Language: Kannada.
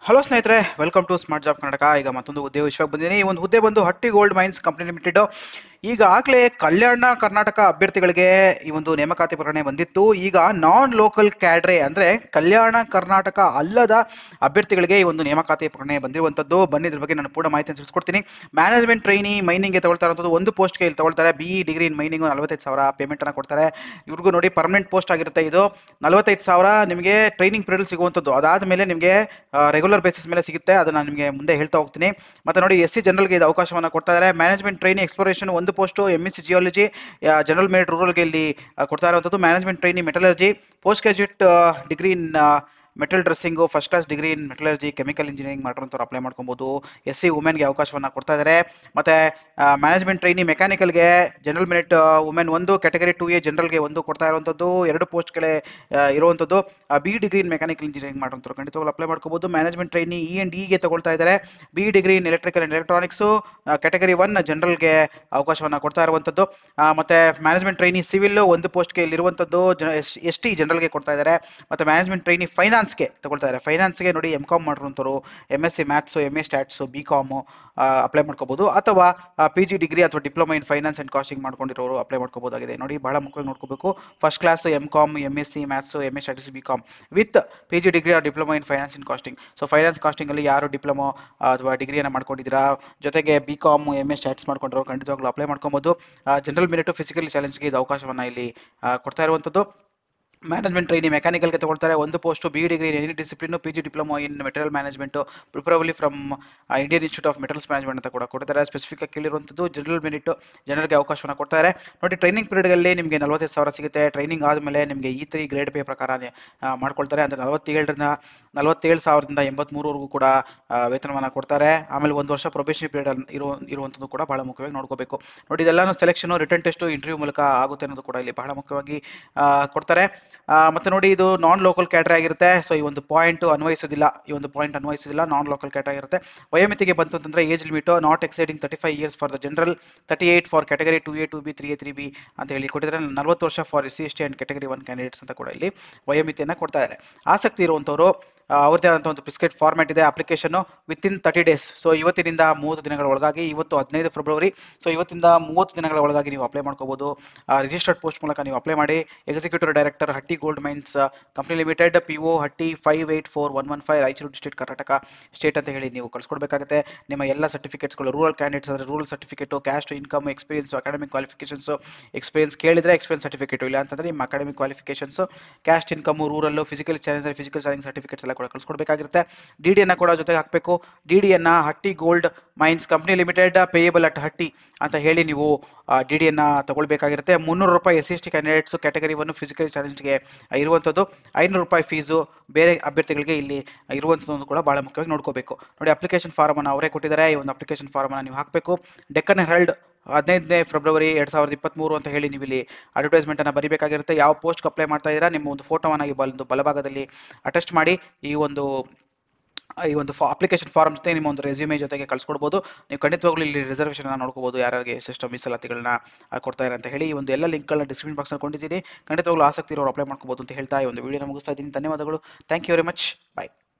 ಹಲೋ ಸ್ನೇಹಿತರೆ welcome to smart job Karnataka ಈಗ ಮತ್ತೊಂದು ಹುದ್ದೆ ವಿಷಯಕ್ಕೆ ಬಂದಿದ್ದೀನಿ ಈ ಒಂದು ಹುದ್ದೆ ಬಂದು Hatti gold mines company limited ಈಗಾಗಲೇ ಕಲ್ಯಾಣ ಕರ್ನಾಟಕ ಅಭ್ಯರ್ಥಿಗಳಿಗೆ ಈ ಒಂದು ನೇಮಕಾತಿ ಪ್ರಕರಣ ಬಂದಿತ್ತು ಈಗ ನಾನ್ ಲೋಕಲ್ ಕ್ಯಾಡ್ರೆ ಅಂದ್ರೆ ಕಲ್ಯಾಣ ಕರ್ನಾಟಕ ಅಲ್ಲದ ಅಭ್ಯರ್ಥಿಗಳಿಗೆ ಈ ಒಂದು ನೇಮಕಾತಿ ಪ್ರಕರಣ ಬಂದಿರುವಂತದ್ದು ಬನ್ನಿ ಇದ್ರ ಬಗ್ಗೆ ನಾನು ಪೂರ್ಣ ಮಾಹಿತಿಯನ್ನು ತಿಳಿಸ್ಕೊಡ್ತೀನಿ ಮ್ಯಾನೇಜ್ಮೆಂಟ್ ಟ್ರೈನಿ ಮೈನಿಂಗ್ಗೆ ತಗೊಳ್ತಾ ಇರುವಂಥದ್ದು ಒಂದು ಪೋಸ್ಟ್ಗೆ ಇಲ್ಲಿ ತಗೊಳ್ತಾರೆ B E degree in mining ನಲವತ್ತೈದು ಸಾವಿರ ಪೇಮೆಂಟ್ ಅನ್ನ ಕೊಡ್ತಾರೆ ಇವ್ರಿಗೂ ನೋಡಿ ಪರ್ಮನೆಂಟ್ ಪೋಸ್ಟ್ ಆಗಿರುತ್ತೆ ಇದು ನಲವತ್ತೈದು ಸಾವಿರ ನಿಮಗೆ ಟ್ರೈನಿಂಗ್ ಪೀರಿಯಡ್ ಸಿಗುವಂಥದ್ದು ಅದಾದಮೇಲೆ ನಿಮಗೆ ರೆಗ್ಯುಲರ್ ಬೇಸಿಸ್ ಮೇಲೆ ಸಿಗುತ್ತೆ ಅದನ್ನ ನಾನು ನಿಮಗೆ ಮುಂದೆ ಹೇಳ್ತಾ ಹೋಗ್ತೀನಿ ಮತ್ತೆ ನೋಡಿ ಎಸ್ ಸಿ ಜನರಲ್ಗೆ ಇದು ಅವಕಾಶವನ್ನು ಕೊಡ್ತಾ ಇದ್ದಾರೆ ಮ್ಯಾನೇಜ್ಮೆಂಟ್ ಟ್ರೈನಿ ಎಕ್ಸ್ಪ್ಲೋರೇಷನ್ ಒಂದು post M S C geology general merit ರೂರಲ್ಗೆ ಇಲ್ಲಿ ಆ, ಕೊಡ್ತಾ ಇರುವಂಥದ್ದು management trainee metallurgy post graduate degree in metal dressing first class degree in metallurgy chemical engineering ಮಾಡಿರೋಂಥವ್ರು ಅಪ್ಲೈ ಮಾಡ್ಕೊಬೋದು ಎಸ್ ಸಿ ವುಮೆನ್ಗೆ ಅವಕಾಶವನ್ನು ಕೊಡ್ತಾ ಇದ್ದಾರೆ ಮತ್ತೆ ಮ್ಯಾನೇಜ್ಮೆಂಟ್ ಟ್ರೈನಿ ಮೆಕ್ಯಾನಿಕಲ್ಗೆ ಜನರಲ್ ಮೆರಿಟ್ ವುಮೆನ್ ಒಂದು ಕ್ಯಾಟಗರಿ ಟು ಎ ಜನರಲ್ಗೆ ಒಂದು ಕೊಡ್ತಾ ಇರುವಂಥದ್ದು ಎರಡು ಪೋಸ್ಟ್ಗಳೇ ಇರುವಂಥದ್ದು B degree in mechanical engineering ಮಾಡೋಂಥವ್ರು ಖಂಡಿತವಾಗ್ಲೂ ಅಪ್ಲೈ ಮಾಡ್ಕೋಬೋದು ಮ್ಯಾನೇಜ್ಮೆಂಟ್ ಟ್ರೈನಿ ಇ ಅಂಡ್ ಇಗೆ ತಗೊಳ್ತಾ ಇದ್ದಾರೆ B degree in electrical and electronics category one ಜನರಲ್ಗೆ ಅವಕಾಶವನ್ನು ಕೊಡ್ತಾ ಇರುವಂಥದ್ದು ಆ, ಮತ್ತೆ ಮ್ಯಾನೇಜ್ಮೆಂಟ್ ಟ್ರೈನಿ ಸಿವಿಲ್ ಒಂದು ಪೋಸ್ಟ್ಗೆ ಇಲ್ಲಿರುವಂಥದ್ದು ಎಸ್ ಟಿ ಜನರಲ್ಗೆ ಕೊಡ್ತಾ ಇದ್ದಾರೆ ಮತ್ತೆ ಮ್ಯಾನೇಜ್ಮೆಂಟ್ ಟ್ರೈನಿ ಫೈನಾನ್ಸ್ಗೆ ತಗೊಳ್ತಾ ಇದ್ದಾರೆ ಫೈನಾನ್ಸ್ಗೆ ನೋಡಿ ಎಮ್ ಕಾಮ್ ಮಾಡಿರುವಂಥವ್ರು M S C maths M A stats B com apply ಮಾಡ್ಕೋಬೋದು ಅಥವಾ ಪಿ ಜಿ ಡಿಗ್ರಿ ಅಥವಾ diploma in finance and costing ಮಾಡ್ಕೊಂಡಿರೋರು ಅಪ್ಲೈ ಮಾಡ್ಕೋಬೋದಾಗಿದೆ ನೋಡಿ ಬಹಳ ಮುಖ್ಯವಾಗಿ ನೋಡ್ಕೋಬೇಕು first class M com M S C maths M A stats B com with P G degree or diploma in finance in costing so finance ಕಾಸ್ಟಿಂಗಲ್ಲಿ ಯಾರು ಡಿಪ್ಲೊಮಾ ಅಥವಾ ಡಿಗ್ರಿಯನ್ನು ಮಾಡ್ಕೊಂಡಿದ್ದೀರಾ ಜೊತೆಗೆ B com M A stats ಮಾಡ್ಕೊಂಡಿರೋ ಖಂಡಿತವಾಗ್ಲೂ ಅಪ್ಲೈ ಮಾಡ್ಕೊಬೋದು ಜನರಲ್ ಮೆರಿಟು ಫಿಸಿಕಲ್ ಚಾಲೆಂಜ್ಗೆ ಇದು ಅವಕಾಶವನ್ನು ಇಲ್ಲಿ ಆ, ಕೊಡ್ತಾ ಇರುವಂಥದ್ದು ಮ್ಯಾನೇಜ್ಮೆಂಟ್ ಟ್ರೈನಿ ಮೆಕ್ಯಾನಿಕಲ್ಗೆ ತಗೊಳ್ತಾರೆ ಒಂದು post B degree in any discipline P G diploma in material management preferably from Indian Institute of metals management ಅಂತ ಕೂಡ ಕೊಡ್ತಾರೆ ಸ್ಪೆಸಿಫಿಕ್ ಆಗಿ ಕೇಳಿರುವಂಥದ್ದು ಜನರಲ್ ಮೆರಿಟ್ ಜನರಲ್ಗೆ ಅವಕಾಶವನ್ನು ಕೊಡ್ತಾರೆ ನೋಡಿ ಟ್ರೈನಿಂಗ್ ಪೀರಿಯಡ್ಗಳಲ್ಲಿ ನಿಮಗೆ ನಲವತ್ತೈದು ಸಾವಿರ ಸಿಗುತ್ತೆ ಟ್ರೈನಿಂಗ್ ಆದಮೇಲೆ ನಿಮಗೆ ಈ ತ್ರೀ ಗ್ರೇಡ್ ಪೇ ಪ್ರಕಾರ ಆ, ಮಾಡ್ಕೊಳ್ತಾರೆ ಅಂದರೆ ನಲವತ್ತೇಳರಿಂದ ನಲವತ್ತೇಳು ಸಾವಿರದಿಂದ ಎಂಬತ್ಮೂರವರೆಗೂ ಕೂಡ ಆ, ವೇತನವನ್ನು ಕೊಡ್ತಾರೆ ಆಮೇಲೆ ಒಂದು ವರ್ಷ ಪ್ರೊಬೇಷನ್ ಪೀರಿಯಡ್ ಇರುವ ಇರುವಂಥದ್ದು ಕೂಡ ಬಹಳ ಮುಖ್ಯವಾಗಿ ನೋಡ್ಕೋಬೇಕು ನೋಡಿ ಇದೆಲ್ಲಾನು ಸೆಲೆಕ್ಷನ್ ರಿಟರ್ನ್ ಟೆಸ್ಟು ಇಂಟರ್ವ್ಯೂ ಮೂಲಕ ಆಗುತ್ತೆ ಅನ್ನೋದು ಕೂಡ ಇಲ್ಲಿ ಬಹಳ ಮುಖ್ಯವಾಗಿ ಆ, ಕೊಡ್ತಾರೆ ಆ, ಮತ್ತೆ ನೋಡಿ ಇದು ನಾನ್ ಲೋಕಲ್ ಕ್ಯಾಟರ್ ಆಗಿರುತ್ತೆ ಸೊ ಈ ಒಂದು ಪಾಯಿಂಟ್ ಅನ್ವಯಿಸೋದಿಲ್ಲ ಈ ಒಂದು ಪಾಯಿಂಟ್ ಅನ್ವಯಿಸೋದಿಲ್ಲ ನಾನ್ ಲೋಕಲ್ ಕ್ಯಾಟರ್ ಆಗಿರುತ್ತೆ ವಯೋಮಿತಿಗೆ ಬಂತು ಅಂತಂದ್ರೆ age limit not exceeding thirty five years for the general thirty eight for category two A two B three A three B ಅಂತ ಹೇಳಿ ಕೊಟ್ಟಿದ್ದಾರೆ ನಲವತ್ತು ವರ್ಷ for S C S T and category one candidates ಅಂತ ಕೂಡ ಇಲ್ಲಿ ವಯೋಮಿತಿಯನ್ನು ಕೊಡ್ತಾ ಇದ್ದಾರೆ ಆಸಕ್ತಿ ಇರುವಂಥವ್ರು ಆ, ಅವ್ರದ್ದೇ ಆದಂಥ ಒಂದು ಬಿಸ್ಕೆಟ್ ಫಾರ್ಮ್ಯಾಟ್ ಇದೆ application within thirty days so ಇವತ್ತಿನಿಂದ ಮೂವತ್ತು ದಿನಗಳ ಒಳಗಾಗಿ ಇವತ್ತು ಹದಿನೈದು ಫೆಬ್ರವರಿ ಸೊ ಇವತ್ತಿಂದ ಮೂವತ್ತು ದಿನಗಳ ಒಳಗಾಗಿ ನೀವು ಅಪ್ಲೈ ಮಾಡ್ಕೋಬಹುದು ರಿಜಿಸ್ಟರ್ಡ್ ಪೋಸ್ಟ್ ಮೂಲಕ ನೀವು ಅಪ್ಲೈ ಮಾಡಿ executive director Hatti gold mines company limited P O Hatti five eight four one one five Raichur district Karnataka state ಅಂತ ಹೇಳಿ ನೀವು ಕಳ್ಸ್ಕೊಡ್ಬೇಕಾಗುತ್ತೆ ನಿಮ್ಮ ಎಲ್ಲ ಸರ್ಟಿಫಿಕೇಟ್ಸ್ಗಳು ರೂರಲ್ ಕ್ಯಾಂಡಿಡೇಟ್ಸ್ ಅಂದರೆ rural certificate caste income experience academic qualifications experience ಕೇಳಿದ್ರೆ ಎಕ್ಸ್ಪೀರಿಯನ್ಸ್ ಸರ್ಟಿಫಿಕೇಟು ಇಲ್ಲ ಅಂತಂದ್ರೆ ನಿಮ್ಮ academic qualifications caste income rural physical challenge physical challenge certificates ಎಲ್ಲ ಕೂಡ ಕಳ್ಸ್ಕೊಡ್ಬೇಕಾಗಿರುತ್ತೆ ಡಿ ಡಿಯನ್ನು ಕೂಡ ಜೊತೆಗೆ ಹಾಕಬೇಕು ಡಿ ಡಿಯನ್ನು Hatti gold mains company limited payable at Hatti ಅಂತ ಹೇಳಿ ನೀವು ಡಿ ಡಿಯನ್ನು ತಗೊಳ್ಬೇಕಾಗಿರುತ್ತೆ ಮುನ್ನೂರು ರೂಪಾಯಿ S C S T candidates category one ಫಿಸಿಕಲ್ ಚಾಲೆಂಜ್ಗೆ ಇರುವಂಥದ್ದು ಐನೂರು ರೂಪಾಯಿ ಫೀಸು ಬೇರೆ ಅಭ್ಯರ್ಥಿಗಳಿಗೆ ಇಲ್ಲಿ ಇರುವಂಥದ್ದು ಕೂಡ ಭಾಳ ಮುಖ್ಯವಾಗಿ ನೋಡ್ಕೋಬೇಕು ನೋಡಿ ಅಪ್ಲಿಕೇಶನ್ ಫಾರ್ಮನ್ನು ಅವರೇ ಕೊಟ್ಟಿದ್ದಾರೆ ಈ ಒಂದು ಅಪ್ಲಿಕೇಶನ್ ಫಾರ್ಮನ್ನು ನೀವು ಹಾಕಬೇಕು ಡೆಕ್ಕನ್ ಹೆರಲ್ಡ್ ಹದಿನೈದನೇ ಫೆಬ್ರವರಿ ಎರಡು ಸಾವಿರದ ಇಪ್ಪತ್ತ್ಮೂರು ಅಂತ ಹೇಳಿ ನೀವು ಇಲ್ಲಿ ಅಡ್ವರ್ಟೈಸ್ಮೆಂಟ್ ಅನ್ನು ಬರೀಬೇಕಾಗಿರುತ್ತೆ ಯಾವ ಪೋಸ್ಟ್ ಅಪ್ಲೈ ಮಾಡ್ತಾ ಇದ್ದೀರಾ ನಿಮ್ಮ ಒಂದು ಫೋಟೋವನ್ನು ಈ ಒಂದು ಬಲಭಾಗದಲ್ಲಿ ಅಟೆಸ್ಟ್ ಮಾಡಿ ಈ ಒಂದು ಈ ಒಂದು ಅಪ್ಲಿಕೇಶನ್ ಫಾರ್ಮ್ ಜೊತೆ ನಿಮ್ಮ ಒಂದು ರೆಸ್ಯೂಮೆ ಜೊತೆಗೆ ಕಳ್ಸ್ಕೊಡ್ಬೋದು ನೀವು ಖಂಡಿತವಾಗ್ಲೂ ಇಲ್ಲಿ ರಿಸರ್ವೇಷನ್ ನೋಡ್ಕೋಬಹುದು ಯಾರಿಗೆ ಸಿಸ್ಟಮ್ ಮೀಸಲಾತಿಗಳನ್ನ ಆ, ಕೊಡ್ತಾ ಇದ್ದಾರೆ ಅಂತ ಹೇಳಿ ಈ ಒಂದು ಎಲ್ಲ ಲಿಂಕ್ಗಳನ್ನ ಡಿಸ್ಕ್ರಿಪ್ಷನ್ ಬಾಕ್ಸ್ ಕೊಂಡಿದ್ದೀನಿ ಖಂಡಿತವಾಗ್ಲೂ ಆಸಕ್ತಿ ಇರೋರು ಅಪ್ಲೈ ಮಾಡ್ಕೋಬಹುದು ಅಂತ ಹೇಳ್ತಾ ಈ ಒಂದು ವಿಡಿಯೋನ ಮುಗಿಸ್ತಾ ಇದ್ದೀನಿ ಧನ್ಯವಾದಗಳು thank you very much bye